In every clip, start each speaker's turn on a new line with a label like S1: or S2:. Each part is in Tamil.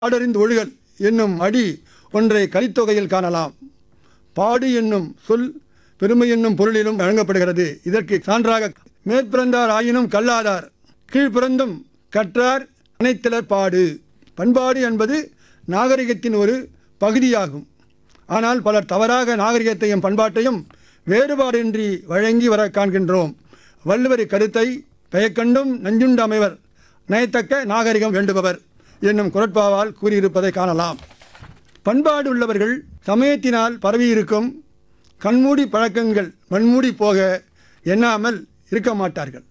S1: பாடறிந்து ஒழுகல் என்னும் அடி ஒன்றை கலித்தொகையில் காணலாம் பாடு என்னும் சொல் பெருமை என்னும் பொருளிலும் வழங்கப்படுகிறது இதற்கு சான்றாக மேற்பிறந்தார் ஆயினும் கல்லாதார் கீழ்பிறந்தும் கற்றார் அனைத்திலர் பாடு பண்பாடு என்பது நாகரிகத்தின் ஒரு பகுதியாகும் ஆனால் பலர் தவறாக நாகரிகத்தையும் பண்பாட்டையும் வேறுபாடின்றி வழங்கி வர காண்கின்றோம் வள்ளுவர் கருத்தை பெயக்கண்டும் நஞ்சுண்டு அமைவர் நயத்தக்க நாகரிகம் வேண்டுபவர் என்னும் குரட்பாவால் கூறியிருப்பதை காணலாம் பண்பாடு உள்ளவர்கள் சமயத்தினால் பரவியிருக்கும் கண்மூடி பழக்கங்கள் மண்மூடி போக எண்ணாமல் இருக்க மாட்டார்கள்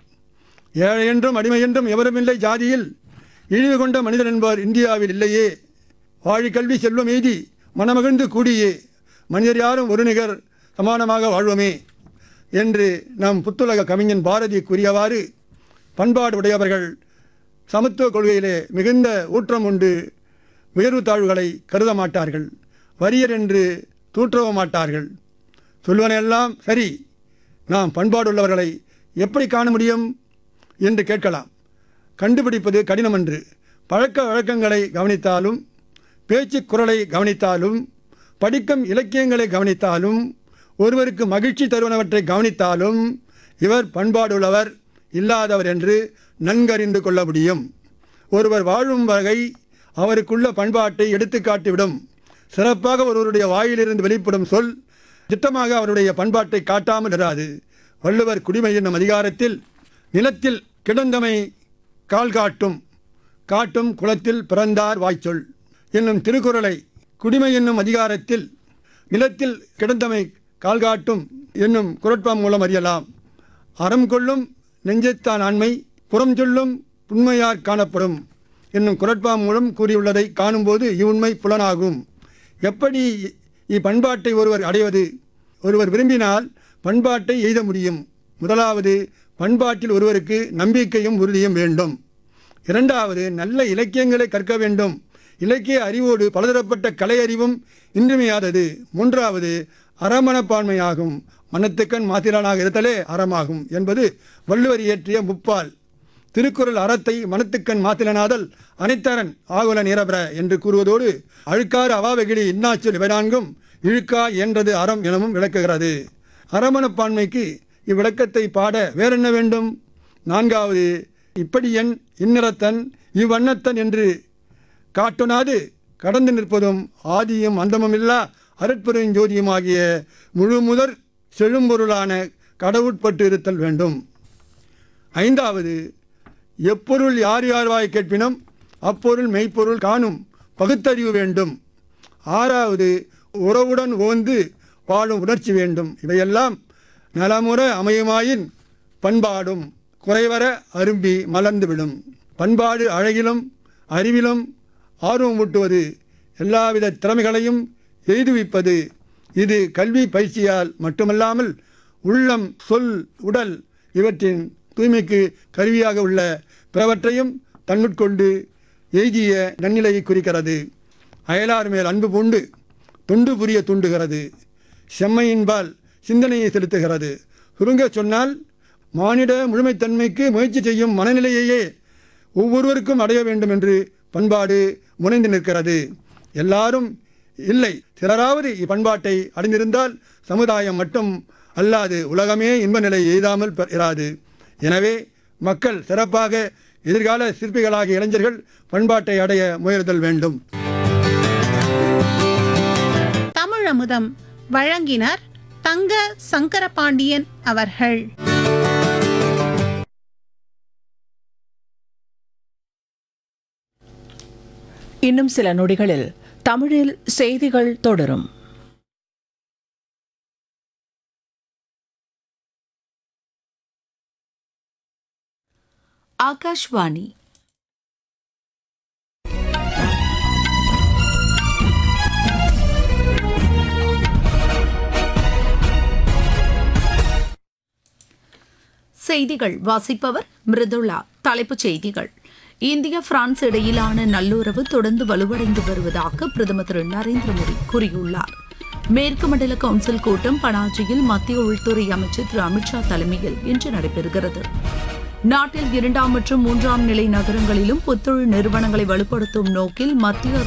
S1: ஏழை என்றும் அடிமை என்றும் எவருமில்லை ஜாதியில் இழிவு கொண்ட மனிதன் என்பவர் இந்தியாவில் இல்லையே வாழி கல்வி செல்வம் எய்தி மனமகிழ்ந்து கூடியே மனிதர் யாரும் ஒரு நிகர் சமானமாக வாழ்வோமே என்று நம் புத்துலக கவிஞன் பாரதி கூறியவாறு பண்பாடு உடையவர்கள் சமத்துவ கொள்கையிலே மிகுந்த ஊற்றம் உண்டு உயர்வு தாழ்வுகளை கருத மாட்டார்கள் வரியர் என்று தூற்றவும் மாட்டார்கள் சொல்வனையெல்லாம் சரி நாம் பண்பாடுள்ளவர்களை எப்படி காண முடியும் என்று கேட்கலாம் கண்டுபிடிப்பது கடினமன்று பழக்க வழக்கங்களை கவனித்தாலும் பேச்சுக் குரலை கவனித்தாலும் படிக்கும் இலக்கியங்களை கவனித்தாலும் ஒருவருக்கு மகிழ்ச்சி தருவனவற்றை கவனித்தாலும் இவர் பண்பாடுள்ளவர் இல்லாதவர் என்று நன்கறிந்து கொள்ள முடியும் ஒருவர் வாழும் வகை அவருக்குள்ள பண்பாட்டை எடுத்துக்காட்டிவிடும் சிறப்பாக ஒருவருடைய வாயிலிருந்து வெளிப்படும் சொல் திட்டமாக அவருடைய பண்பாட்டை காட்டாமல் இராது வள்ளுவர் குடிமை என்னும் அதிகாரத்தில் நிலத்தில் கிடந்தமை கால் காட்டும் காட்டும் குளத்தில் பிறந்தார் வாய்ச்சொல் என்னும் திருக்குறளை குடிமை என்னும் அதிகாரத்தில் நிலத்தில் கிடந்தமை கால் காட்டும் என்னும் குரட்பா மூலம் அறியலாம் அறம் கொள்ளும் நெஞ்சத்தான் ஆண்மை புறம் சொல்லும் உண்மையார் காணப்படும் என்னும் குரட்பா மூலம் கூறியுள்ளதை காணும்போது இவ்வுண்மை புலனாகும் எப்படி இப்பண்பாட்டை ஒருவர் அடைவது ஒருவர் விரும்பினால் பண்பாட்டை எய்த முடியும் முதலாவது பண்பாட்டில் ஒருவருக்கு நம்பிக்கையும் உறுதியும் வேண்டும் இரண்டாவது நல்ல இலக்கியங்களை கற்க வேண்டும் இலக்கிய அறிவோடு பலதரப்பட்ட கலை அறிவும் இன்றியமையாதது மூன்றாவது அறமனப்பான்மையாகும் மனத்துக்கண் மாத்திரனாக இருத்தலே அறமாகும் என்பது வள்ளுவர் இயற்றிய முப்பால் திருக்குறள் அறத்தை மனத்துக்கண் மாத்திரனாதல் அனைத்தரன் ஆகுல நிரபர என்று கூறுவதோடு அழுக்காறு அவாவெகிழி இன்னாச்சொல் இவை நான்கும் இழுக்கா என்றது அறம் எனவும் விளக்குகிறது அறமனப்பான்மைக்கு இவ்விளக்கத்தை பாட வேறென்ன வேண்டும் நான்காவது இப்படியன் இந்நிறத்தன் இவ்வண்ணத்தன் என்று காட்டுனாது கடந்து நிற்பதும் ஆதியும் அந்தமுமில்லா அருட்பெருஞ்சோதியுமாகிய முழுமுதற் செழும்பொருளான கடவுட்பட்டு இருத்தல் வேண்டும் ஐந்தாவது எப்பொருள் யார் யார்வாய் கேட்பினும் அப்பொருள் மெய்ப்பொருள் காணும் பகுத்தறிவு வேண்டும் ஆறாவது உறவுடன் ஓந்து வாழும் உணர்ச்சி வேண்டும் இவையெல்லாம் நலமுற அமையுமாயின் பண்பாடும் குறைவர அரும்பி மலர்ந்துவிடும் பண்பாடு அழகிலும் அறிவிலும் ஆர்வம் ஊட்டுவது எல்லாவித திறமைகளையும் எய்துவிப்பது இது கல்வி பயிற்சியால் மட்டுமல்லாமல் உள்ளம் சொல் உடல் இவற்றின் தூய்மைக்கு கருவியாக உள்ள பிறவற்றையும் தன்னுட்கொண்டு எய்திய நன்னிலையை குறிக்கிறது அயலார் மேல் அன்பு பூண்டு தொண்டு புரிய தூண்டுகிறது செம்மையின்பால் சிந்தனையை செலுத்துகிறது சுருங்க சொன்னால் மானிட முழுமைத்தன்மைக்கு முயற்சி செய்யும் மனநிலையையே ஒவ்வொருவருக்கும் அடைய வேண்டும் என்று பண்பாடு முனைந்து நிற்கிறது எல்லாரும் இல்லை சிலராவது இப்பண்பாட்டை அடைந்திருந்தால் சமுதாயம் மட்டும் அல்லாது உலகமே இன்ப நிலை எய்தாமல் பெ- இராது எனவே மக்கள் சிறப்பாக எதிர்கால சிற்பிகளாகிய இளைஞர்கள் பண்பாட்டை அடைய முயலுதல் வேண்டும்
S2: தமிழமுதம் வழங்கினர் தங்க சங்கரபாண்டியன் அவர்கள்
S3: இன்னும் சில நொடிகளில் தமிழில் செய்திகள் தொடரும்
S4: ಆಕಾಶವಾಣಿ செய்திகள் வாசிப்பவர் மிருதுளா தலைப்புச் செய்திகள் இந்தியா பிரான்ஸ் இடையிலான நல்லுறவு தொடர்ந்து வலுவடைந்து வருவதாக பிரதமர் திரு நரேந்திர மோடி கூறியுள்ளார் மேற்கு மண்டல கவுன்சில் கூட்டம் பனாஜியில் மத்திய உள்துறை அமைச்சர் திரு அமித்ஷா தலைமையில் இன்று நடைபெறுகிறது நாட்டில் இரண்டாம் மற்றும் மூன்றாம் நிலை நகரங்களிலும் புத்தொழில் நிறுவனங்களை வலுப்படுத்தும் நோக்கில் மத்திய